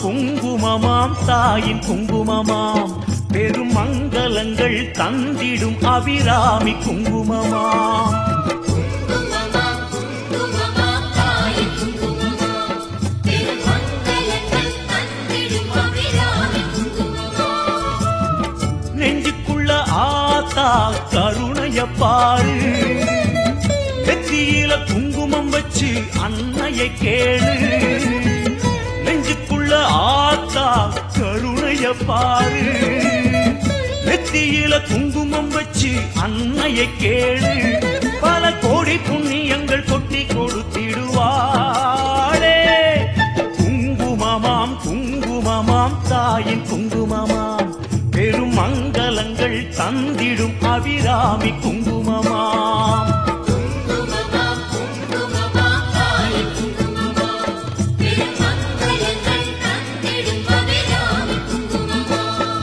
குங்குமமாம் தாயின் குங்குமமாம் பெரும் மங்களங்கள் தந்திடும் அபிராமி குங்குமமாம் குங்குமமா குங்குமமா தாய் குங்குமமா திருமங்கலங்கள் தந்திடும் அபிராமி குங்குமமா நெஞ்சுக்குள்ள ஆத்தா கருணைய பாரு நெத்தியில குங்குமம் வச்சு அன்னையை கேளு நெஞ்சுக்குள்ள ஆத்தா கருணைய பாரு நெத்தியில குங்குமம் வச்சு அன்னையை கேளு பல கோடி புண்ணியங்கள் கொட்டி கொடுத்திடுவாளே குங்குமமாம் குங்குமமாம் தாயின் குங்குமமாம் பெரும் மங்களங்கள் தந்திடும் அபிராமி குங்குமமாம் குங்குமமா குங்குமமா தாய் குங்குமமா திருமங்கலங்கள் தந்திடும் அபிராமி குங்குமமா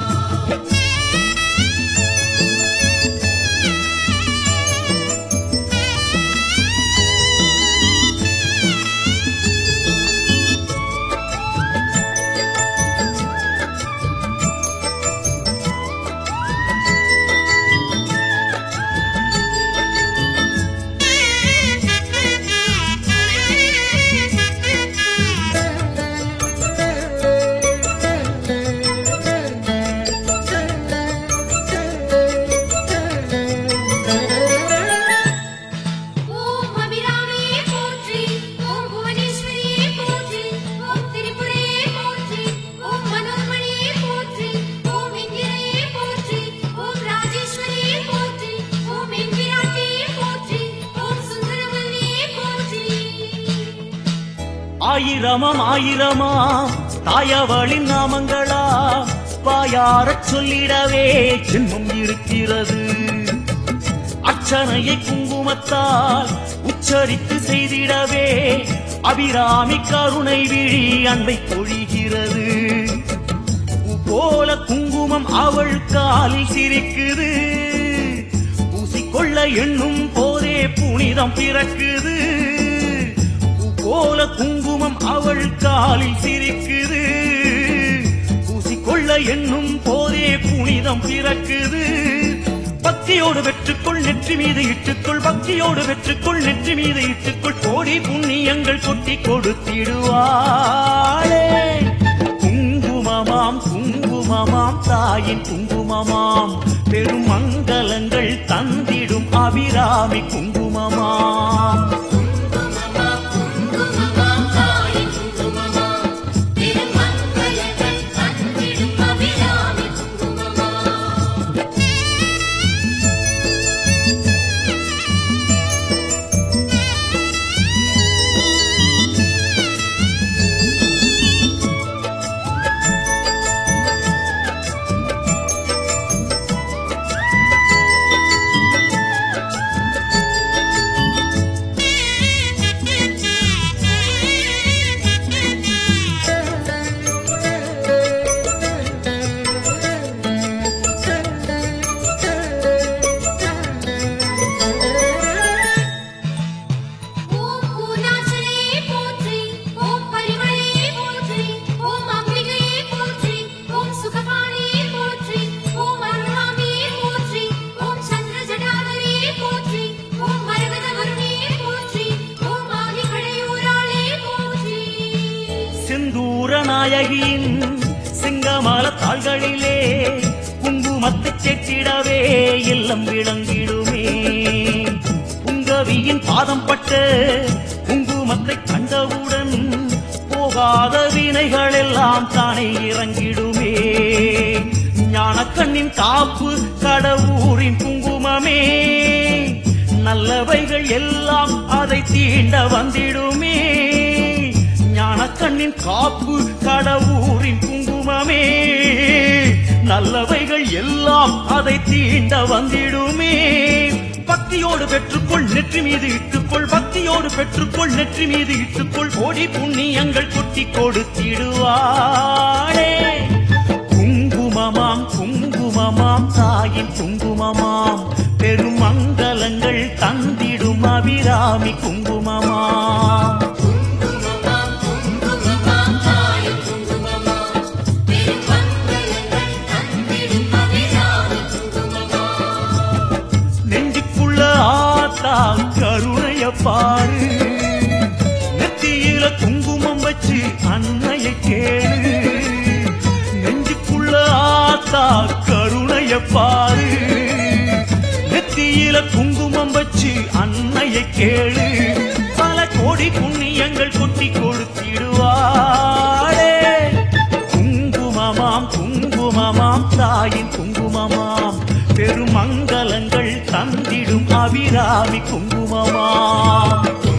ஓம் அபிராமியே போற்றி ஓம் புவனேஸ்வரியே போற்றி ஓம் திரிபுரையே போற்றி ஓம் மனோன்மணியே போற்றி ஓம் இந்திரையே போற்றி ஓம் ராஜேஸ்வரியே போற்றி ஓம் எம்பிராட்டியே போற்றி ஓம் சுந்தரவல்லியே போற்றி ஆயிரமாம் ஆயிரமாம் தாயவளின் நாமங்களா வாயாரச் சொல்லிடவே ஜென்மம் இருக்கிறது அச்சனையை குங்குமத்தால் உச்சரித்து செய்திடவே அபிராமி கருணை விழி அன்பை பொழிகிறது பூ போல குங்குமம் அவள் காலில் சிரிக்குது பூசிக்கொள்ள எண்ணும் போதே புனிதம் பிறக்குது பூ போல குங்குமம் அவள் காலில் சிரிக்குது பூசிக்கொள்ள எண்ணும் போதே புனிதம் பிறக்குது பக்தியோடு வெற்றுக்குள் நெற்றி மீது இட்டுக்குள் பக்தியோடு வெற்றுக்குள் நெற்றி மீது இட்டுக்குள் கோடி புண்ணியங்கள் கொட்டி கொடுத்திடுவாளே குங்குமமாம் குங்குமமாம் தாயின் குங்குமமாம் பெரும் மங்களங்கள் தந்திடும் அபிராமி குங்குமமாம் குங்குமமா குங்குமமா தாய் குங்குமமா திருமங்கலங்கள் தந்திடும் அபிராமி குங்குமமா ஓம் பூர்ணாச்சலே போற்றி ஓம் பரிமளே போற்றி ஓம் அம்பிகையே போற்றி ஓம் சுகபாணியே போற்றி ஓம் அருள்வாமியே போற்றி ஓம் சந்திர ஜடாதரியே போற்றி ஓம் மரகத வருணியே போற்றி ஓம் ஆதிகளையூராளே போற்றி செந்தூர நாயகியின் சிங்கமல தாள்களிலே குங்குமத்தை செட்டிடவே இல்லம் விளங்கிடுமே குங்கவியின் பாதம் பட்ட குங்குமத்தை கண்டவுடன் போகாத வினைகள் எல்லாம் தானே இறங்கிடுமே ஞானக்கண்ணின் காப்பு கடவுரின் குங்குமமே நல்லவைகள் எல்லாம் அதை தீண்ட வந்திடுமே ஞானக்கண்ணின் காப்பு கடவுரின் குங்குமமே நல்லவைகள் எல்லாம் அதை தீண்ட வந்திடுமே பக்தியோடு பெற்றுக்கொள் நெற்றி மீது இட்டுக்கொள் பக்தியோடு பெற்றுக்கொள் நெற்றி மீது இட்டுக்கொள் கோடி புண்ணியங்கள் கொட்டி கொடுத்திடுவாளே குங்குமமாம் குங்குமமாம் தாயின் குங்குமமாம் பெருமங்கலங்கள் தந்திடும் அபிராமி குங்குமமாம் குங்குமமா குங்குமமா தாய் குங்குமமா ஆத்தா கருணைய பாரு நெத்தியில குங்குமம் வச்சு அன்னையை கேளு பல கோடி புண்ணியங்கள் கொட்டி கொடுத்திடுவாளே குங்குமமாம் குங்குமமாம் தாயின் குங்குமமாம் பெருமங்கலங்கள் தந்திடும் அபிராமி குங்குமமாம்